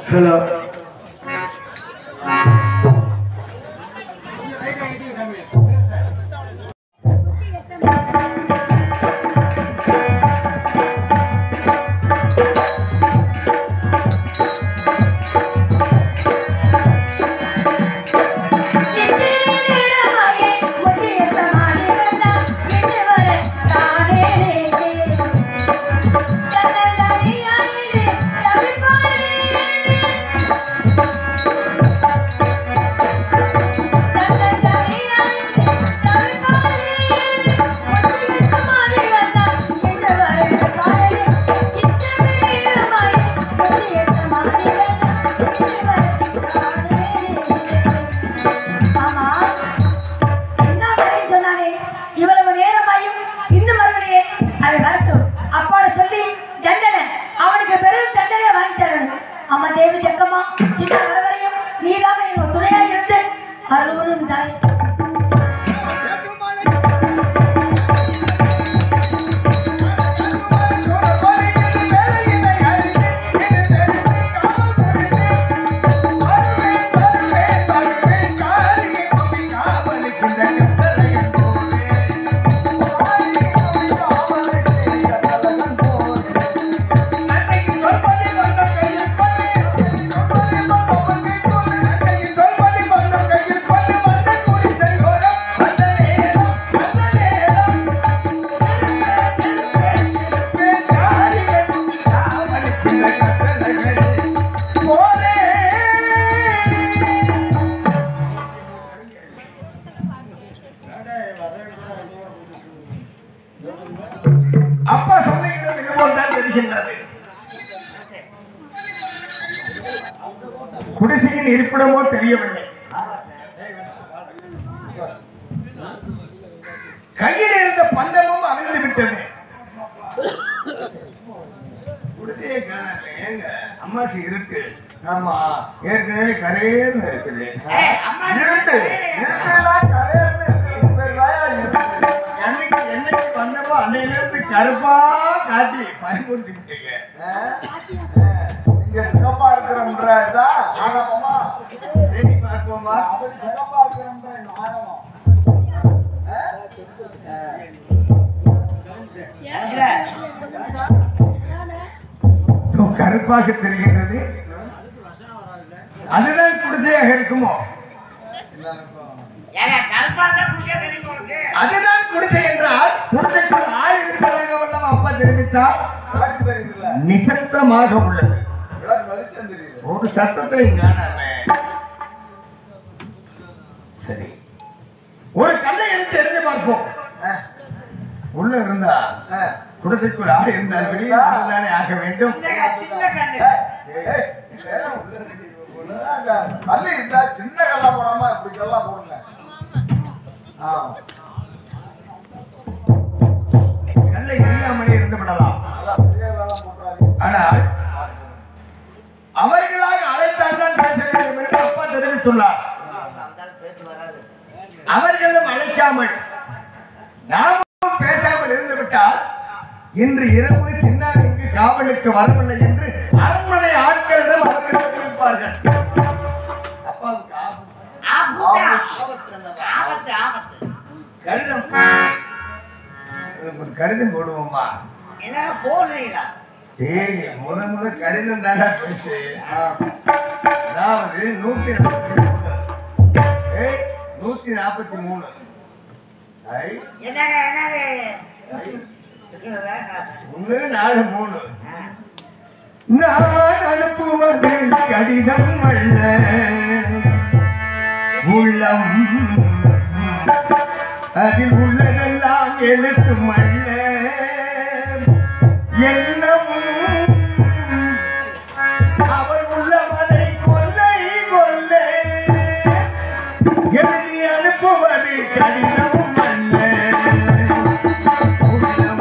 Hello ஆமா சின்னவரையும் சொன்னானே இவ்வளவு நேரமாயும் இன்னும் வரவில்லையே அது வரட்டும் அப்பாட சொல்லி தண்டனை அவனுக்கு பெரும் தண்டனை வாங்கி தரணும் அம்மா தேவி செக்கம்மா சின்ன வரவரையும் நீதான் எனக்கு துணையா இருந்து அருவரும் தாய் அப்பா சொந்தகிட்ட இதுபோல் தான் தெரிகின்றது குடிசையின் இருப்பிடமோ தெரியவில்லை கையில் இருந்த பந்தமும் அவிழ்ந்து விட்டது குடிசையை காணல ஏங்க அம்மாசி இருக்கு ஆமா ஏற்கனவே கரையேன்னு இருக்குது இருக்கு இருட்டெல்லாம் கரையேன்னு இருக்கு இப்ப வாயா இருக்கு. என்னைக்கு என்னைக்கு வந்தப்போ அன்னையிலிருந்து கருப்பா காட்டி பயன்படுத்தி விட்டீங்க நீங்க சிகப்பா இருக்கிறன்றதா ஆகப்பமா தேடி பார்ப்போமா சிகப்பா இருக்கிறன்ற ஆகமம் கருப்பாக தெரிகின்றது அதுதான் குடிசையாக இருக்குமோ அதுதான் குடிசை என்றால் குடிசைக்குள் ஆள் இருப்பதாக வல்லம் அப்பா தெரிவித்தார் நிசப்தமாக உள்ளது ஒரு சத்தத்தை காணாமே சரி ஒரு கல்லை எடுத்து எரிஞ்சு பார்ப்போம் உள்ள இருந்தா குடிசைக்குள் ஆள் இருந்தால் வெளியே தானே ஆக வேண்டும் கல்லு இருந்தா சின்ன கல்லா போடாம இப்படி கல்லா போடுங்க ஆமா கல்லை எரியாமலே இருந்து விடலாம் அதான் பெரிய கல்லா போட்டுறாதீங்க ஆனால் அவர்களாக அழைத்தால் தான் பேச வேண்டும் என்று அப்பா தெரிவித்துள்ளார் அவர்களும் அழைக்காமல் நாமும் பேசாமல் இருந்து விட்டால் இன்று இரவு சின்னானிக்கு காவலுக்கு வரவில்லை என்று அரண்மனை ஆட்களிடம் அவர்கள் தெரிவிப்பார்கள் அப்பாவுக்கு ஆபத்து. கடிதம் உங்களுக்கு ஒரு கடிதம் போடுவோமா ஏய் முத முத கடிதம் தாண்டா பேசு அதாவது நூத்தி நாற்பத்தி மூணு ஏய் நூத்தி நாற்பத்தி மூணு ஐ ஒண்ணு நாலு மூணு நான் அனுப்புவது கடிதம் அல்ல உள்ளம் அதில் உள்ளதெல்லாம் எழுத்தும் அல்ல எண்ணமும் அவள் உள்ளமதை கொல்லை கொல்ல எழுதி அனுப்புவது கடிதமும் அல்ல உள்ளம்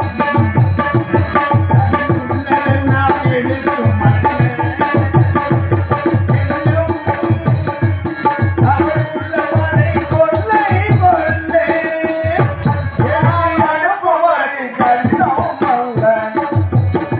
உள்ளதெல்லாம் எழுத்தும் அல்ல எண்ணமும் அவள் உள்ளமதை கொல்லை கொல்ல எழுதி அனுப்புவது கடிதமும் அல்ல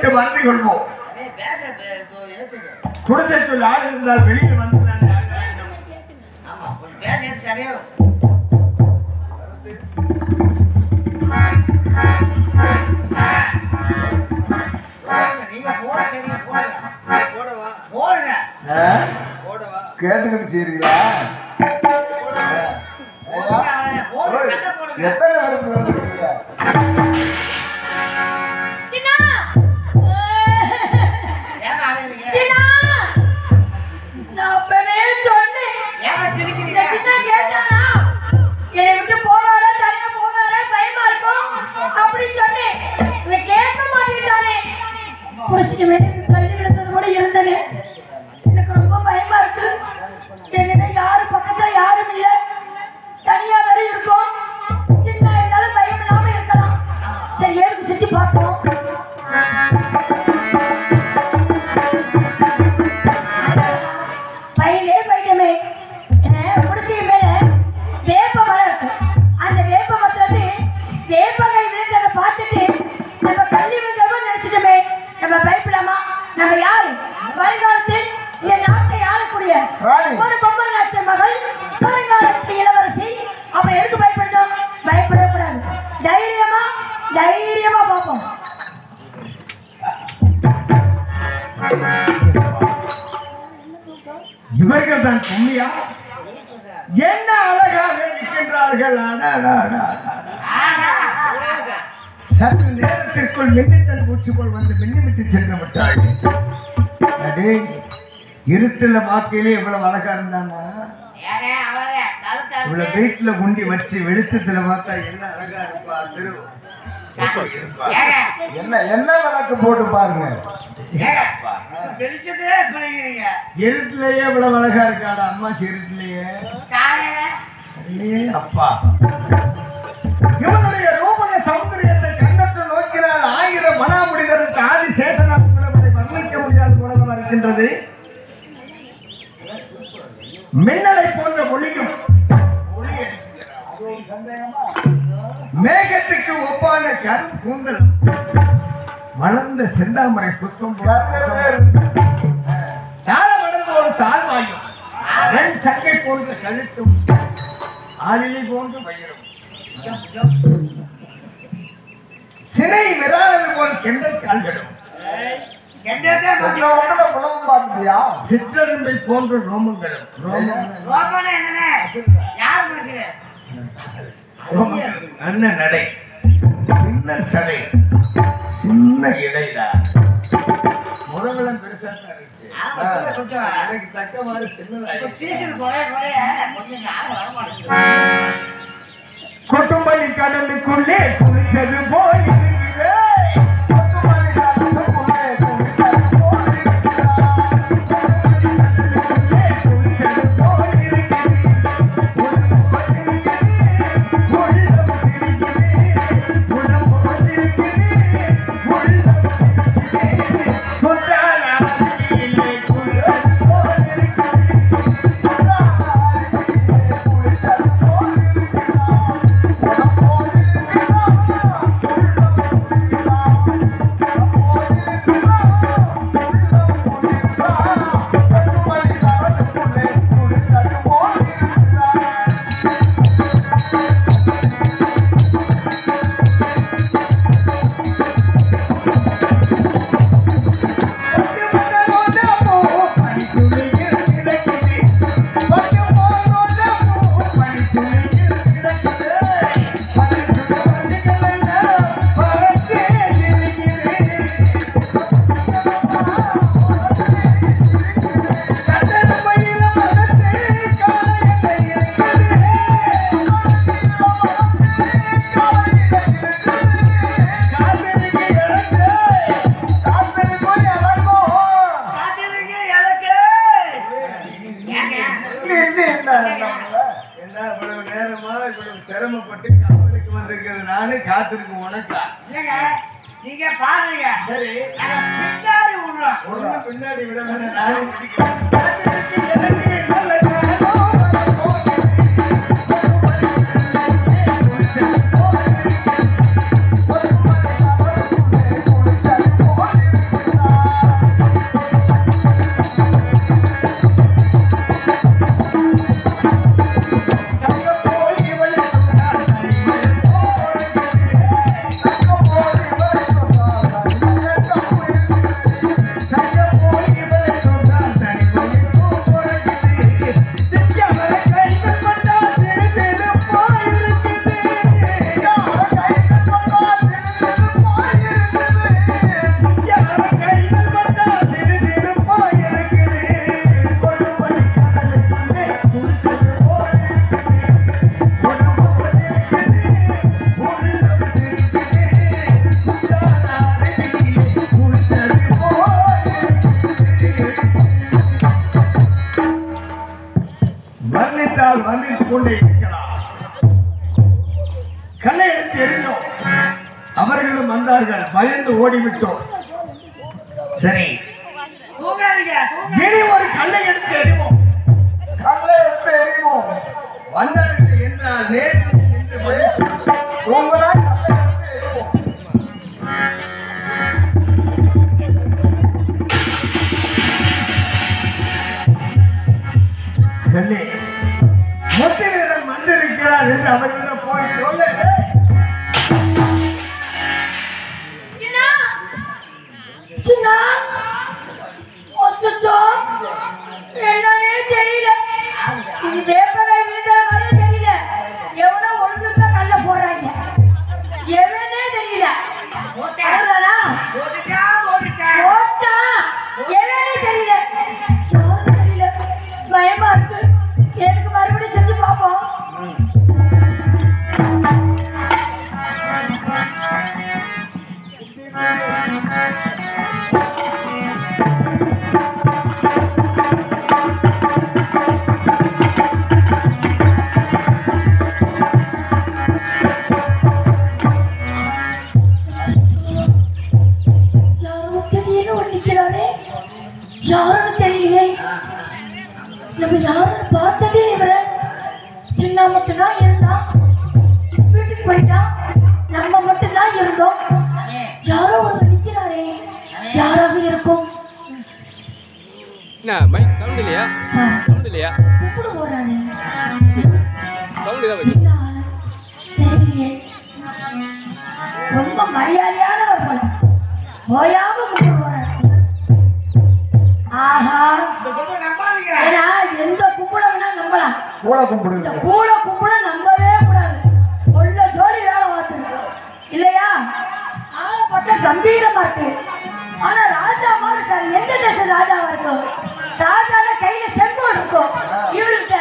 விட்டு வந்து கொள்வோம் அப்படியே பேச பே- இதோ எடுத்துக்க. குடிசைக்குள் ஆள் இருந்தால் வெளியில் வந்து ஆமா கொஞ்சம் பேச எடுத்து சரியா நீங்க போட தெரியும் போடுங்க போடவா போடுங்க போடவா கேட்டுக்கிட்டு செய்றீங்களா போடுங்க அவ்வளவுதான். போடுங்க கண்ணை போடுங்க எத்தனை பேருக்கு வந்துருக்கீங்க சின்னா ஏமா அழுகுறீங்க சின்னா நான் அப்பவே சொன்னேன் ஏமா இந்த சிரிக்கிறீங்க சின்ன கேட்டானா என்னை விட்டு போகாத தனியா போகாத பயமா இருக்கும் அப்படின்னு சொன்னேன் இவன் கேட்க மாட்டேன்டானே புருஷன் மேலே கல்வி விழுந்தது கூட இருந்தது எனக்கு ரொம்ப பயமா இருக்கு என்னிட்ட யாரு பக்கத்துல யாரும் இல்ல தனியா வேற இருக்கோம் சின்ன இருந்தாலும் பயம் இல்லாம இருக்கலாம் சரி ஏழுக்கு சுத்தி பார்ப்போம் பையனே போயிட்டமே குடிசை மேல வேப்ப மரம் இருக்கு அந்த வேப்ப மரத்துல இருந்து வேப்பகை விழுந்ததை பார்த்துட்டு நம்ம கள்ளி விழுந்தவ நினைச்சிட்டோமே நம்ம பயப்படாமா நம்ம யாரு வருங்காலத்தில் இந்த நாட்டை ஆளக்கூடிய ராணி. ஒரு பொம்மன் நாட்டு மகள் வருங்காலத்து இளவரசி அப்ப எதுக்கு பயப்படணும் பயப்படவே கூடாது தைரியமா தைரியமா பார்ப்போம் இவர்கள் தான் புண்ணியா என்ன அழகாக இருக்கின்றார்கள் அடா, அடா, அடா, அடா. சற்று நேரத்திற்குள் மின்னிட்டல் பூச்சி போல் வந்து மின்னிவிட்டு சென்று விட்டார்கள் அடே இருட்டுல வாக்கையிலே இவ்வளவு அழகா இருந்தானா ஏங்க அவ்வளவுதான் கழுத்து இவ்வளவு அறுத்து வீட்டுல குண்டி வச்சு வெளிச்சத்துல பார்த்தா என்ன அழகா இருப்பா திரு இருப்பா. ஏங்க என்ன என்ன விளக்கு போட்டு பாருங்க ஏங்க வெளிச்சத்திலே புரியுறீங்க இருட்டுலயே இவ்வளவு அழகா இருக்காடா அம்மா இருட்டுலயே காலையில அடே அப்பா இவனுடைய ரூபக சௌந்தரியத்தை கண்ணற்று நோக்கினால் ஆயிரம் மனாமுடிதருக்கு ஆதி சேதனாத் பிளவதை வர்ணிக்க முடியாத உலகம் இருக்கின்றது மின்னலை போன்ற ஒளியும் ஒளி அடிக்கிறார். மேகத்துக்கு ஒப்பான கரும் கூந்தல் வளர்ந்த செந்தாமரை புத்தம் தாழமடந்த ஒரு தாழ்வாயும் வெண் சக்கை போன்ற கழுத்தும் ஆளிலை போன்ற வயிறும் சினை விராதது போல் கெண்டை கால்களும் கெண்டதே புலம்பு பார்த்தியா சிற்றரும்பை போன்ற ரோமங்களும் ரோமம் ரோமனே என்னண்ணே யார் பேசுற ரோமம். நல்ல நடை பின்னர் சடை சின்ன இடைடா முதல்வெல்லாம் பெருசா தான் இருந்துச்சு ஆமா, இப்ப கொஞ்சம் எனக்கு தக்க மாதிரி சின்னதா இப்ப சீசன் குறைய குறைய கொஞ்சம் யாரும் வர மாட்டேங்குது கொட்டுமல்லி கடலுக்குள்ளே குளிச்சது போல் இருக்கிறே. கொட்டுமல்லி கடலுக்குள்ளே குளிச்சது போல் இருக்கிறே. குளிச்சது போல் இருக்கிறே. உடம்பு பட்டிருக்குது, உள்ளம் இருக்கிறது. உடம்பு பட்டிருக்குது, உள்ளம் இருக்கிறது. சொன்னான் ஆதியிலே குளிச்சது போல் இருக்கிறது. சொன்னான் ஆதியிலே குளிச்சது போல் இருக்கிறது. காத்திருங்க எனக்கு ஏங்க என்ன இவ்வளவு நேரமா இவ்வளவு சிரமப்பட்டு கப்பலுக்கு வந்திருக்கிறது நானு காத்திருக்கும் உனக்கா இல்லைங்க நீங்க பாருங்க சரி நாங்க பின்னாடி விடுறோம் ஒண்ணு பின்னாடி விட வேண்டாம் நானே பிடிக்கிறேன் காத்திருக்கு எனக்கு நல்ல காலம் வரப்போகுது. ஒரு மணி அவருக்குள்ளே குளிச்சது போல் பயந்து ஓடிவிட்டோம் சரி தூங்காதீங்க தூங்க இனி ஒரு கல்லை எடுத்து எறிவோம் கல்லை எடுத்து எறிவோம் வந்தார்கள் என்றால் நேர்த்து நின்று பதில் சொல்லு. உங்களா கல்லை எடுத்து எறிவோம் கண்ணே மொத்த வீரன் வந்திருக்கிறார் என்று அவரிடம் போய் சொல்ல சின்னா சின்னா அச்சச்சோ என்னன்னே தெரியல இது வேப்பகாய் விழுந்துற மாதிரியே தெரியல எவனோ ஒளிஞ்சுட்டா கல்ல போடுறாங்க எவனே தெரியல போட்டேன் அவ்வளவுதானா? போட்டுட்டா போட்டுட்டேன் போட்டா எவனே தெரியல யாரும் தெரியல பயமா இருக்கு எனக்கு மறுபடியும் செஞ்சு பார்ப்போம் யாரோ திடீர்னு ஒரு நிக்கிறாரே யாருன்னு தெரியலையே நம்ம யாருன்னு பார்த்ததே இவரை சின்ன மட்டும் தான் இருந்தான் வீட்டுக்கு போயிட்டான் நம்ம மட்டும் தான் இருந்தோம் யாரோ ஒருவர் நிக்கிறாரே யாராக இருக்கும் என்ன மைக் சவுண்ட் இல்லையா ஆ, சவுண்ட் இல்லையா கூப்பிடு போறானே சவுண்ட் தான் வச்சு என்ன ஆளு? தெரியலையே ரொம்ப மரியாதையானவர் போல ஓயாம கூப்பிடு போறாரு ஆஹா இந்த குடும்பம் நம்பாதீங்க ஏன்னா எந்த கும்பிட வேணா நம்பலாம் கூட இந்த கும்பிடுங்க கூல கும்பிட நம்பவே கூடாது உள்ள ஜோடி வேலை பார்த்துருக்கு இல்லையா ஆளை பார்த்தா கம்பீரமா இருக்கு ஆனா ராஜா மாதிரி இருக்காரு எந்த தேச ராஜாவா இருக்கும் ராஜான கையில செங்கோல் இருக்கும் இவர்கிட்ட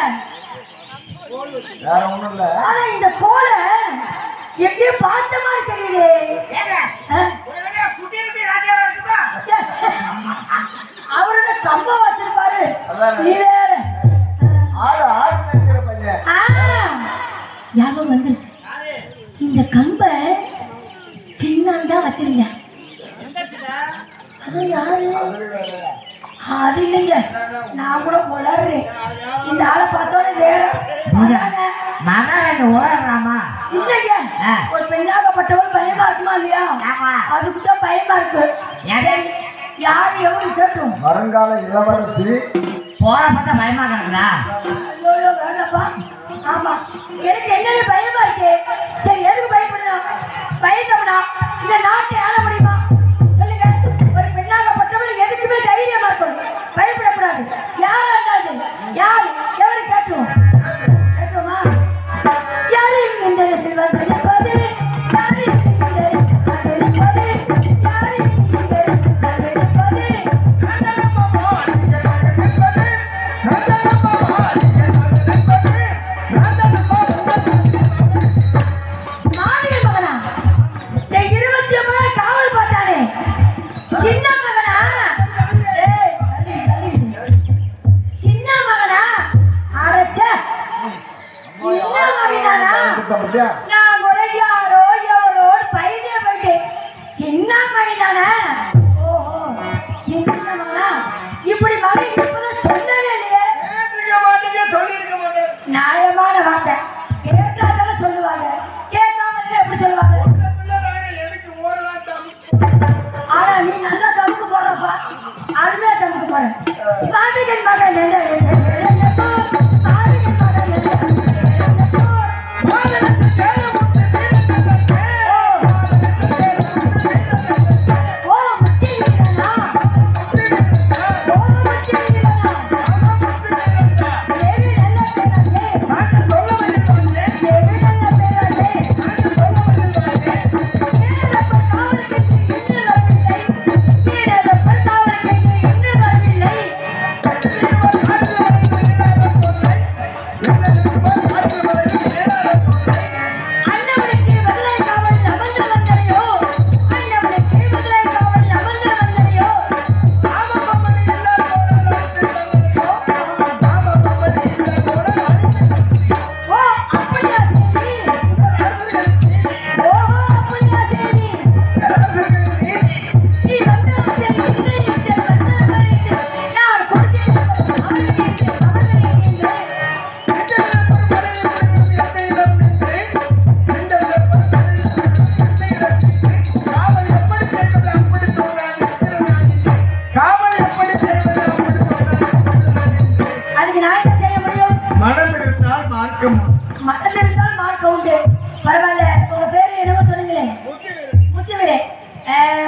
வேற ஒண்ணும் இல்ல ஆனா இந்த கோலை எங்கேயோ பார்த்த மாதிரி தெரியுதே ஏங்க ஆ? ஒரு வேலையா குட்டி குட்டி ராசியாவா இருக்குமா அவரோட கம்பம் வச்சிருப்பாரு அதானே. நீ வேற ஆடு ஆடு நினைக்கிற பையன் ஆ, ஞாபகம் வந்துருச்சு இந்த கம்பை சின்னான் தான் வச்சிருந்தேன் அது யாரு அது இல்லைங்க நான் கூட உளறேன் இந்த ஆளை பார்த்தோன்னே வேற அதானே. மகன் ஓடலாமா இல்லைங்க ஆ. ஒரு பெண்ணாகப்பட்டவள் பயமா இருக்குமா இல்லையா ஆமா. அதுக்கு தான் பயமா இருக்கு சரி யார் எவரு கேட்டும் வருங்கால இளவரசி போன பார்த்தா பயமா கிடக்குதா ஐயோ வேண்டாப்பா ஆமா எனக்கு என்னென்ன பயமா இருக்கு சரி எதுக்கு பயப்படணும் பயந்தவனா இந்த நாட்டை ஆள முடியுமா சொல்லுங்க ஒரு பெண்ணாகப்பட்டவள் எதுக்குமே தைரியமா இருக்கணும் பயப்படக்கூடாது யாரா இருந்தாலும் யார் எவரு கேட்டுருவோம் கேட்டுருமா யாரு இந்த இடத்தில் வந்து நிற்பது யாரு இந்த இடத்தில் வந்து நிற்பது யாரு இந்த இடத்தில் வந்து நிற்பது மாநில மகனா இந்த இருபத்தி ஒன்பது நாள் காவல் பார்த்தானே சின்ன மகனா ஏய், தள்ளி, தள்ளி விடு. சின்ன மகனா அடைச்ச சின்ன மகனானா பத்தியா நான் கூட யாரோ யாரோ பயந்தே போயிட்டேன் சின்ன மகனானா ஓஹோ நீ சின்ன மகனா இப்படி மகன் இருப்பதை சொல்லவே இல்லையே கேட்டிருக்க மாட்டீங்க சொல்லியிருக்க மாட்டேன் நியாயமான வார்த்தை கேட்டா தானே சொல்லுவாங்க கேட்காம இல்லை எப்படி சொல்லுவாங்க எதுக்கு ஓடலாம் தம்பி ஆனா நீ நல்லா தமுக்கு போறப்பா அருமையா தமுக்கு போற பாதிகன் மகன் என்ன என்னப்போ பாதிகன் மகன் என்ன ஓ முத்தி வீரனா ஓ முத்தி வீரனா தேவி நல்ல பேராசே தேவி நல்ல பேராசே வீரப்பர் காவலுக்கு இன்னும் வரவில்லை வீரப்பர் காவலுக்கு இன்னும் வரவில்லை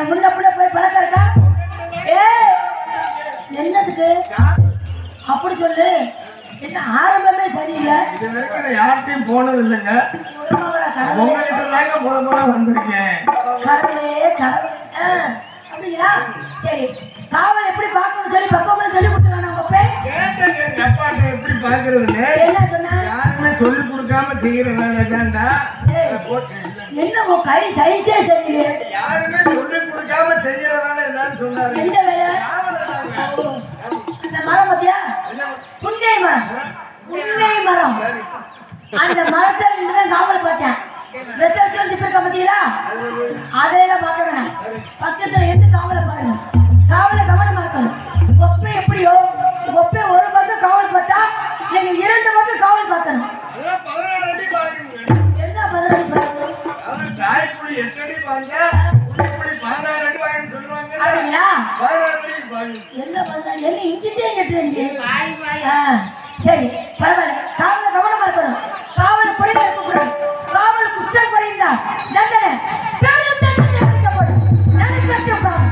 முன்ன பின்ன போய் பழக்கம் இருக்கா ஏ என்னதுக்கு அப்படி சொல்லு என்ன ஆரம்பமே சரியில்லை இது வரைக்கும் நான் யார்கிட்டயும் போனது இல்லைங்க உடம்புல கடவுளே உங்ககிட்ட தாங்க முத முத வந்திருக்கேன் கடவுளே கடவுளே ஆ, அப்படிங்களா சரி காவல் எப்படி பார்க்கணும்னு சொல்லி பக்குவம் சொல்லி கொடுத்துருவாங்க உங்க பேர் கேட்டேங்க எங்க அப்பாட்ட எப்படி பாக்குறதுன்னு என்ன சொன்னா யாருமே சொல்லி கொடுக்காம செய்யற வேலை தான்டா ஏய். போட்டு என்ன உன் கை சைஸே சரியில்லை யாருமே சொல்லி கொடுக்காம செய்யற வேலை தான் சொன்னாரு எந்த வேலை காவலதாங்க. ஓ, இந்த மரம் பாத்தியா புன்னை மரம் புன்னை மரம் சரி அந்த மரத்தை இருந்துதான் காவல் பார்த்தேன் வெத்த வச்சு வந்து இருக்க பாத்தீங்களா அதையெல்லாம் பார்க்க வேணாம் பக்கத்துல இருந்து காவலை பாருங்க காவலை கவனமா இருக்கணும் ஒப்பை எப்படியோ ஒப்பை ஒரு பக்கம் காவல் பார்த்தா நீங்க இரண்டு பக்கம் காவல் பார்க்கணும் அதெல்லாம் பதினாறு அடி பாயுங்க என்ன பதினடி பார்க்கணும் அதாவது தாய்க்குடி எட்டு அடி பாங்க குடிக்குடி பதினாறு அடி பாயுன்னு சொல்லுவாங்க அப்படிங்களா பதினாறு அடி பாயுங்க என்ன பதினடி என்ன இங்கிட்டே கட்டுறீங்க ஆ, சரி பரவாயில்ல காவல கவனமா இருக்கணும் காவல் குறைய இருக்கக்கூடாது காவல் குற்றம் குறைந்தா தண்டனை பெரும் தண்டனை அளிக்கப்படும் நினைச்சட்டு காவல்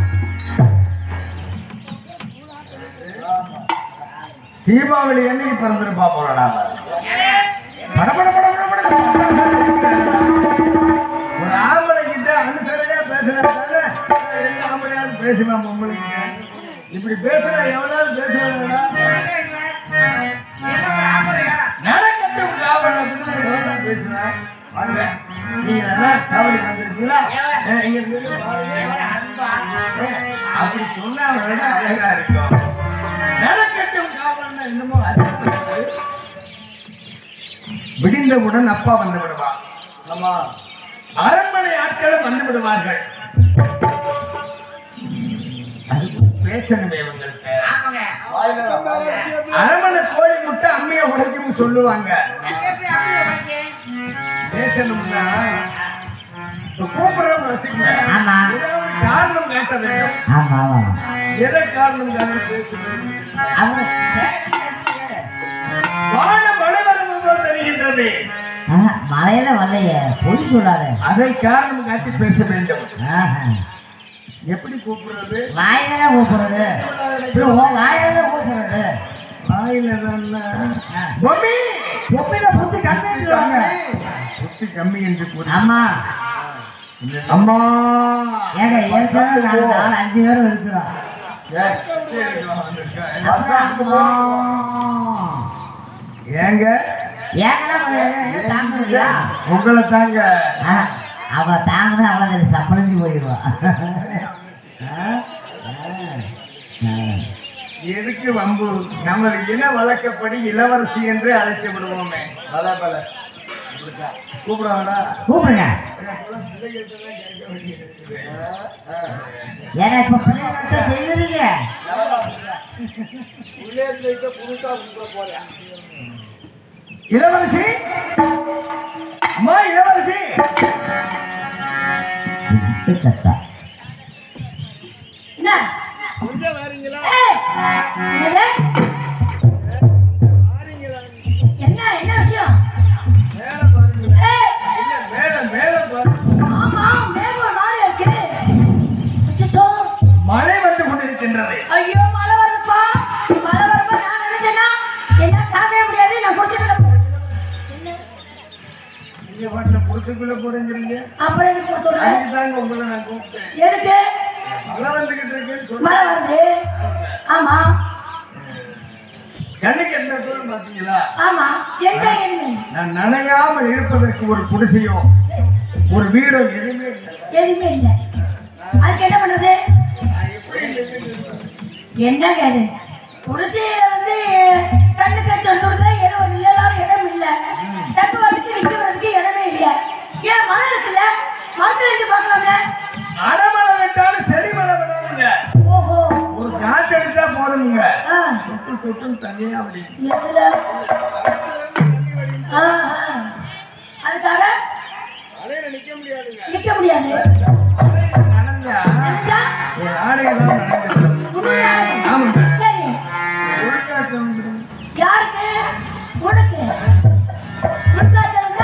தீபாவளி என்னைக்கு பிறந்திருப்பா போறடா பட பட பட பட பட ஒரு ஆம்பளை கிட்ட அனுசரையா பேசுறதால எந்த ஆம்பளையாவது பேசுவான் பொம்பளை கிட்ட இப்படி பேசுற எவனாவது பேசுவாங்களா நடக்கட்டும் காவல் அப்படின்னு எவனா பேசுவேன் வாங்க நீங்க என்ன காவலுக்கு வந்திருக்கீங்களா ஏ, இங்க நின்னு பாருங்க. ஏ, அப்படி சொன்னா விட அழகா இருக்கும் நடக்கட்டும் காவல்னா என்னமோ அர்த்தம் இருக்கு. விடிந்தவுடன் அப்பா வந்து விடுவார் ஆமா அரண்மனை ஆட்களும் வந்து விடுவார்கள் அது பேசணுமே இவங்கள்ட்ட வாயில வாயில. அரண்மனை கோழி முட்டை அம்மியை உடைக்கும் சொல்லுவாங்க பேசணும்னா இப்ப கூப்பிடுறவங்க வச்சுக்கோங்க ஆமா. ஏதாவது காரணம் காட்ட வேண்டும் ஆமா ஆமா எதை காரணம் காட்டி பேசுறது அவங்க வான மழை வருவதோ தெரிகின்றது ஆஹா, மலையில வரலையே பொய் சொல்லாத அதை காரணம் காட்டி பேச வேண்டும் ஆஹா. எப்படி கூப்பிடுறது வாயில தான் கூப்பிடுறது இப்படி உன் வாயில தான் கூப்பிடுறது வாயில பொம்மி ஒப்பில புத்தி கம்மிடுவாங்க புத்தி கம்மி என்று கூறி ஆமா அம்மா ஏங்க ஏற்கனவே நாலு நாலு அஞ்சு பேரும் இருக்கிறோம் ஏய், சரி, வா, வந்திருக்கா. அப்புறம் அம்மா. ஏங்க ஏங்கடா முதல்ல தாங்க முடியா உங்களை தாங்க அவளை தாங்கினா அவளை சப்பளிஞ்சு போயிடுவா எதுக்கு வம்பு நமது இன வழக்கப்படி இளவரசி என்று அழைத்து விடுவோமே பல பல இப்படித்தான். கூப்பிடுவாங்கடா கூப்பிடுங்க பிள்ளைகிட்ட தான் கேட்க வேண்டியது இருக்குது. ஏன்னா இப்ப பிள்ளைங்க செய்யறீங்க உள்ளே இருந்துட்டு புதுசா கூப்பிட போறேன் இளவரசி அம்மா இளவரசி சத்தா என்ன கொஞ்சம் வாரீங்களா ஏய், என்னது? வாரீங்களா என்ன என்ன விஷயம் மேல பாருங்க ஏய், இல்ல மேல மேல பாருங்க ஆமா மேகம் ஒரு மாதிரி இருக்குது அச்சச்சோ, மழை வந்து கொண்டிருக்கின்றது ஐயோ மழை வருதுப்பா மழை வரும்போ நான் நினைச்சேன்னா என்ன தாக்கவே முடியாது நான் குடிச்சுக்கிட்ட என்ன நீங்க பாட்டுல புடிச்சுக்குள்ள போறீங்கிறீங்க அப்புறம் எதுக்கு கூட சொல்றேன் அதுக்கு தாங்க உங்களை நான் கூப்பிட்டேன் எதுக்கு மழை வந்துகிட்டு இருக்குன்னு சொல்லி மழை வருது ஆமா கண்ணுக்கு எந்த பொருள் பாத்தீங்களா ஆமா எங்க என்ன நான் நனையாமல் இருப்பதற்கு ஒரு குடிசையோ ஒரு வீடோ எதுவுமே இல்லை எதுவுமே இல்லை அதுக்கு என்ன பண்றது நான் எப்படி நின்னுட்டு என்னங்க அது குடிசையில வந்து கண்ணு கட்டு தூரத்துல ஏதோ ஒரு நிழலான இடம் இல்ல தங்குவதற்கு நிக்கிறதுக்கு இடமே இல்ல ஏன் மரம் இருக்குல்ல மரத்துல இருந்து பார்க்கலாம்ல அடமழை விட்டாலும் செடி மழை விடாதுங்க ஓஹோ ஒரு காத்து அடிச்சா போதுமுங்க ஆ தொட்டு தொட்டு தனியா அப்படி எதுல ஆ, ஆ. அதுக்காக அலையில நிக்க முடியாதுங்க நிக்க முடியாது நனைஞ்சா நினைச்சா ஒரு ஆடைகளாம் நனைஞ்சிடும் துணியா? ஆமாங்க சரி உள்காற்று வந்துடும் யாருக்கு உனக்கு உட்காச்சல் இருந்தா